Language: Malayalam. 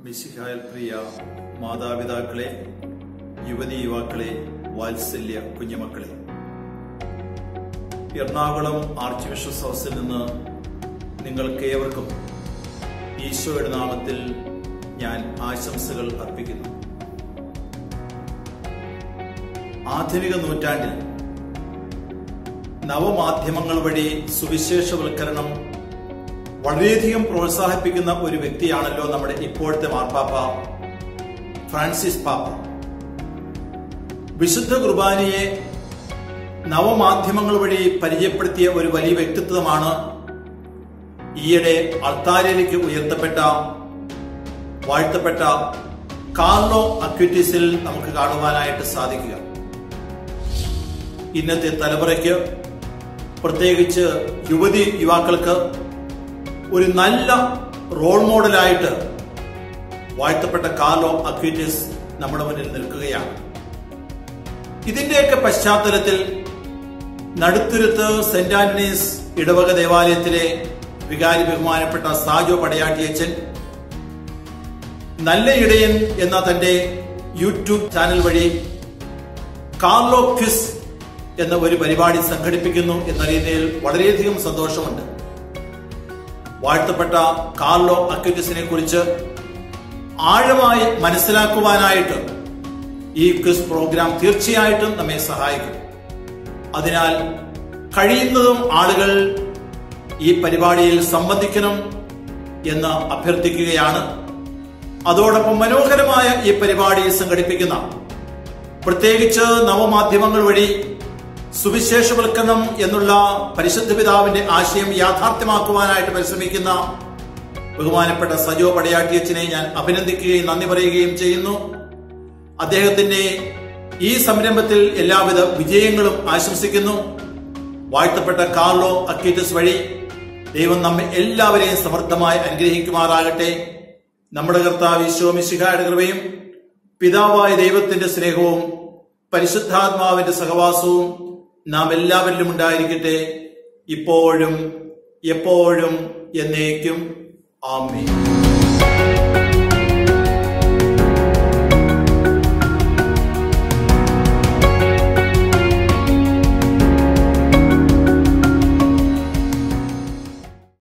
മിശിഹായൽ പ്രിയ മാതാപിതാക്കളെ യുവതി യുവാക്കളെ വാത്സല്യ കുഞ്ഞുമക്കളെ എറണാകുളം ആർച്ച് ബിഷപ്സ് ഹൗസിൽ നിന്ന് നിങ്ങൾക്കേവർക്കും ഈശോയുടെ നാമത്തിൽ ഞാൻ ആശംസകൾ അർപ്പിക്കുന്നു ആധുനിക നൂറ്റാണ്ടിൽ നവമാധ്യമങ്ങൾ വഴി സുവിശേഷവൽക്കരണം വളരെയധികം പ്രോത്സാഹിപ്പിക്കുന്ന ഒരു വ്യക്തിയാണല്ലോ നമ്മുടെ ഇപ്പോഴത്തെ മാർപ്പാപ്പ ഫ്രാൻസിസ് പാപ്പ വിശുദ്ധ കുർബാനയെ നവമാധ്യമങ്ങൾ വഴി പരിചയപ്പെടുത്തിയ ഒരു വലിയ വ്യക്തിത്വമാണ് ഈയിടെ അൾത്താരയിലേക്ക് ഉയർത്തപ്പെട്ട വാഴ്ത്തപ്പെട്ട കാർലോ അക്വിറ്റീസിൽ നമുക്ക് കാണുവാനായിട്ട് സാധിക്കുക ഇന്നത്തെ തലമുറയ്ക്ക് പ്രത്യേകിച്ച് യുവതി യുവാക്കൾക്ക് ഒരു നല്ല റോൾ മോഡലായിട്ട് വാഴ്ത്തപ്പെട്ട കാർലോ അക്വിറ്റീസ് നമ്മുടെ മുന്നിൽ നിൽക്കുകയാണ് ഇതിന്റെയൊക്കെ പശ്ചാത്തലത്തിൽ നടുത്തുരുത്ത് സെന്റ് ആന്റണീസ് ഇടവക ദേവാലയത്തിലെ വികാരി ബഹുമാനപ്പെട്ട സാജോ പടയാട്ടിയച്ചൻ നല്ല ഇടയൻ എന്ന തന്റെ യൂട്യൂബ് ചാനൽ വഴി കാർലോ ക്വിസ് എന്ന ഒരു പരിപാടി സംഘടിപ്പിക്കുന്നു എന്നറിയുന്നതിൽ വളരെയധികം സന്തോഷമുണ്ട് വാഴ്ത്തപ്പെട്ട കാർലോ അക്വിറ്റസിനെ കുറിച്ച് ആഴമായി മനസ്സിലാക്കുവാനായിട്ട് ഈ ക്വിസ് പ്രോഗ്രാം തീർച്ചയായിട്ടും നമ്മെ സഹായിക്കും അതിനാൽ കഴിയുന്നതും ആളുകൾ ഈ പരിപാടിയിൽ സംബന്ധിക്കണം എന്ന് അഭ്യർത്ഥിക്കുകയാണ് അതോടൊപ്പം മനോഹരമായ ഈ പരിപാടി സംഘടിപ്പിക്കുന്ന പ്രത്യേകിച്ച് നവമാധ്യമങ്ങൾ വഴി സുവിശേഷവൽക്കരണം എന്നുള്ള പരിശുദ്ധ പിതാവിന്റെ ആശയം യാഥാർത്ഥ്യമാക്കുവാനായിട്ട് പരിശ്രമിക്കുന്ന ബഹുമാനപ്പെട്ട സജോ പടയാട്ടിയച്ചനെ ഞാൻ അഭിനന്ദിക്കുകയും നന്ദി പറയുകയും ചെയ്യുന്നു അദ്ദേഹത്തിന്റെ ഈ സംരംഭത്തിൽ എല്ലാവിധ വിജയങ്ങളും ആശംസിക്കുന്നു വാഴ്ത്തപ്പെട്ട കാർലോ അക്കീറ്റസ് വഴി ദൈവം നമ്മെ എല്ലാവരെയും സമർത്ഥമായി അനുഗ്രഹിക്കുമാറാകട്ടെ നമ്മുടെ കർത്താവ് ഈശോമിശിഹായുടെ കൃപയും പിതാവായ ദൈവത്തിന്റെ സ്നേഹവും പരിശുദ്ധാത്മാവിന്റെ സഹവാസവും നാം എല്ലാവരിലും ഉണ്ടായിരിക്കട്ടെ ഇപ്പോഴും എപ്പോഴും എന്നേക്കും ആമേൻ